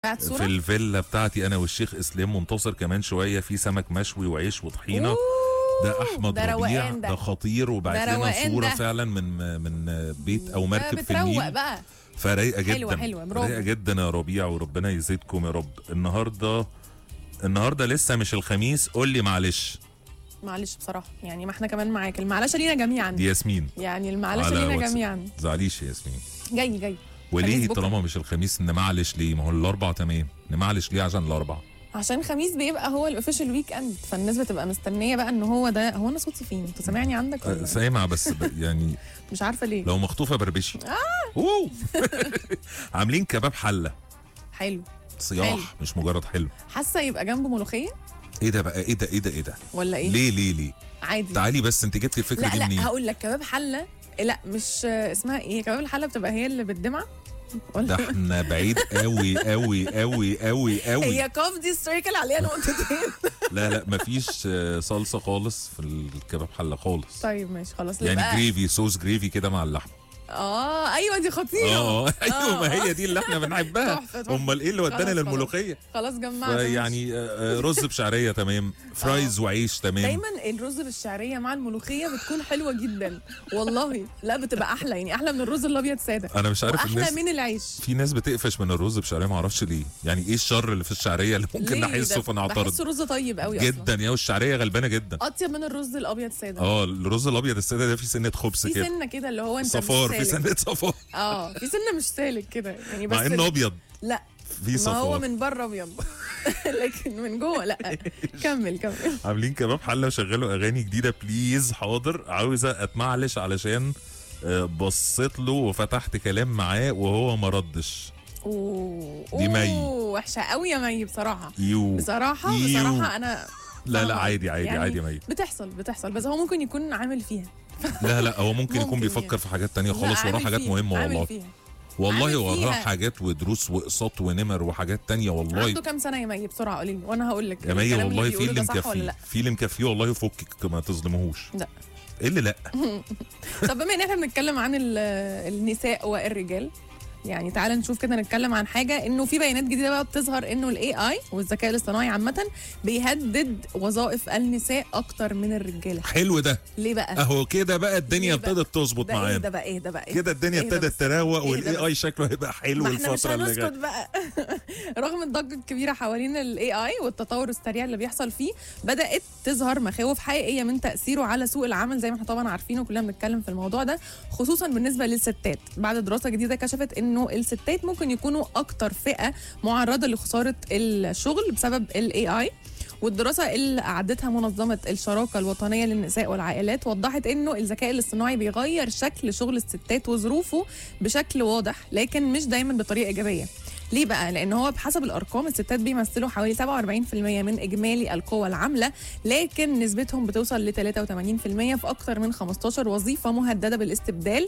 بتاعت في صوره الفيلا بتاعتي انا والشيخ اسلام منتصر كمان شويه في سمك مشوي وعيش وطحينه أوه، ده احمد ده ربيع روقان ده ده خطير وبعت ده لنا روقان صوره ده. فعلا من من بيت او مركب في بتروق النيل بقى فرايقه جدا حلوة- حلوة، برافو. رايقه جدا يا ربيع وربنا يزيدكم يا رب النهارده النهارده لسه مش الخميس قول لي معلش معلش بصراحه يعني ما احنا كمان معاك المعلشه لينا جميعا دي ياسمين يعني المعلشه على لينا واتساب. جميعا زعليش يا ياسمين جاي جاي وليه خميس بكرة. طالما مش الخميس نمعلش ليه ما هو الاربع تمام نمعلش ليه عشان الاربع عشان خميس بيبقى هو الاوفيشال ويك اند فالناس بتبقى مستنيه بقى ان هو ده هو انا صوتي فين انت سامعني عندك أه، ولا سامع بس ب- يعني مش عارفه ليه لو مخطوفه بربشي اوه عاملين كباب حله حلو صياح حلو. مش مجرد حلو حاسه يبقى جنبه ملوخيه ايه ده بقى ايه ده ايه ده ايه ده ولا ايه ليه ليه ليه عادي تعالي بس انت جبتي الفكره لا دي منين لا هقول لك كباب حله لا مش اسمها ايه كباب الحله بتبقى هي اللي بالدمعه ولا ده احنا بعيد قوي قوي قوي قوي قوي هي كاف دي ستريكل عليها نقطتين لا لا مفيش آه، صلصه خالص في الكباب حله خالص طيب ماشي خلاص يعني يبقى- جريفي صوص جريفي كده مع اللحمه اه ايوه دي خطيره اه ايوه ما آه. هي دي اللي احنا بنحبها تحفة، تحفة. امال ايه اللي ودانا خلاص، خلاص. للملوخيه خلاص جمعت يعني آه، آه، رز بشعريه تمام فرايز وعيش تمام دايما الرز بالشعريه مع الملوخيه بتكون حلوه جدا والله لا بتبقى احلى يعني احلى من الرز الابيض ساده انا مش عارف واحلى الناس من العيش في ناس بتقفش من الرز بشعريه ما اعرفش ليه يعني ايه الشر اللي في الشعريه اللي ممكن ليه نحسه ده؟ فنعترض بحسه رز طيب قوي اصلا جدا يا والشعريه غلبانه جدا اطيب من الرز الابيض ساده اه الرز الابيض الساده ده فيه سنه خبز في كده سنه كده اللي هو انت صفار مش في سالك سنه صفار اه في سنه مش سالك كده يعني بس مع انه ابيض لا في ما هو صفار من بره ابيض لكن من جوه لا كمل كمل عاملين كباب حله وشغلوا اغاني جديده بليز حاضر عاوزه اتمعلش علشان آه، بصيت له وفتحت كلام معاه وهو ما ردش اوه دي مي. أوه، وحشه قوي يا مي بصراحه يو بصراحه يو. بصراحه انا لا لا فاهمة. عادي عادي يعني عادي يا مي بتحصل بتحصل بس هو ممكن يكون عامل فيها لا لا هو ممكن, يكون ممكن بيفكر يعني. في حاجات تانية لا، خالص وراه عامل حاجات فيها، مهمه عامل والله فيها. والله عامل وراه فيها. حاجات ودروس واقساط ونمر وحاجات تانية والله عنده كام سنه يا مي بسرعه قولي لي وانا هقول لك يا مي الكلام والله في بيقوله اللي ده صح ولا مكفيه لا في اللي مكفيه والله فكك ما تظلمهوش لا. ايه اللي لا طب بما ان احنا بنتكلم عن ال- النساء والرجال يعني تعال نشوف كده نتكلم عن حاجه انه في بيانات جديده بقى بتظهر انه الاي اي والذكاء الاصطناعي عامه بيهدد وظائف النساء اكتر من الرجاله حلو ده ليه بقى اهو كده بقى الدنيا ليه بقى؟ ابتدت تظبط ده ايه معانا ده بقى ايه ده بقى إيه؟ كده الدنيا إيه ده ابتدت بس؟ تراوق إيه ده والاي بس؟ اي شكله هيبقى حلو ما احنا مش الفتره اللي هنسكت جايه بقى رغم الضجه الكبيره حوالين الاي اي والتطور السريع اللي بيحصل فيه بدات تظهر مخاوف حقيقيه من تاثيره على سوق العمل زي ما احنا طبعا عارفين وكلنا بنتكلم في الموضوع ده خصوصا بالنسبه للستات بعد دراسه جديده كشفت انه الستات ممكن يكونوا اكتر فئه معرضه لخساره الشغل بسبب الاي اي والدراسة اللي أعدتها منظمة الشراكة الوطنية للنساء والعائلات وضحت إنه الذكاء الاصطناعي بيغير شكل شغل الستات وظروفه بشكل واضح لكن مش دايما بطريقة إيجابية ليه بقى؟ لأن هو بحسب الأرقام الستات بيمثلوا حوالي 47% من إجمالي القوى العاملة لكن نسبتهم بتوصل ل 83% في أكثر من 15 وظيفة مهددة بالاستبدال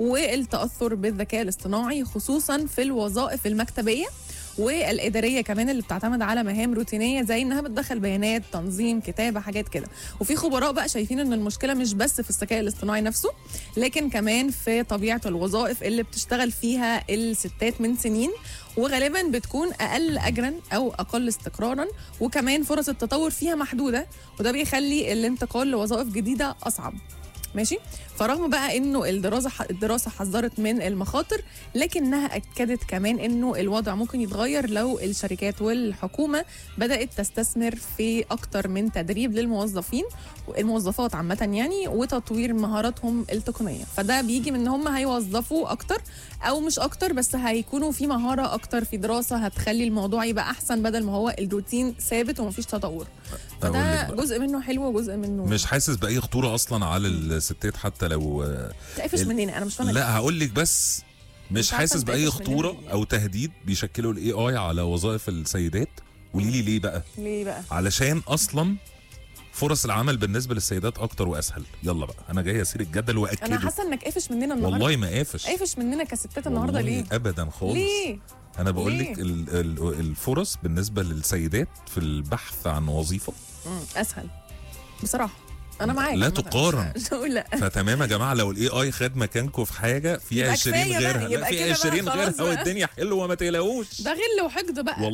والتأثر بالذكاء الاصطناعي خصوصا في الوظائف المكتبية والاداريه كمان اللي بتعتمد على مهام روتينيه زي انها بتدخل بيانات تنظيم كتابه حاجات كده وفي خبراء بقى شايفين ان المشكله مش بس في الذكاء الاصطناعي نفسه لكن كمان في طبيعه الوظائف اللي بتشتغل فيها الستات من سنين وغالبا بتكون اقل اجرا او اقل استقرارا وكمان فرص التطور فيها محدوده وده بيخلي الانتقال لوظائف جديده اصعب ماشي فرغم بقى انه الدراسه الدراسه حذرت من المخاطر لكنها اكدت كمان انه الوضع ممكن يتغير لو الشركات والحكومه بدات تستثمر في اكتر من تدريب للموظفين الموظفات عامه يعني وتطوير مهاراتهم التقنيه فده بيجي من ان هم هيوظفوا اكتر او مش اكتر بس هيكونوا في مهاره اكتر في دراسه هتخلي الموضوع يبقى احسن بدل ما هو الروتين ثابت ومفيش تطور أقول فده لك بقى. جزء منه حلو وجزء منه مش حاسس باي خطوره اصلا على الستات حتى لو تقفش ال- مننا انا مش فاهمه لا هقول لك بس مش مش عارفة حاسس أنت باي تقفش مننا خطوره ليه. او تهديد بيشكله الاي اي على وظائف السيدات قولي لي ليه بقى ليه بقى علشان اصلا فرص العمل بالنسبه للسيدات اكتر واسهل يلا بقى انا جاي اسير الجدل انا واكده حاسه انك قافش مننا النهارده والله ما قافش قافش مننا كستات النهارده والله ليه ابدا خالص ليه انا بقول ليه؟ لك ال- ال- الفرص بالنسبه للسيدات في البحث عن وظيفه مم. اسهل بصراحه انا معاك لا عامة. تقارن. مش هقول لا فتمام يا جماعه لو الاي اي خد مكانكم في حاجه في يبقى 20 كفاية بقى، غيرها لا يبقى في كده بقى 20 خلاص غيرها بقى. والدنيا حلوه ما تقلقوش ده غل وحقد بقى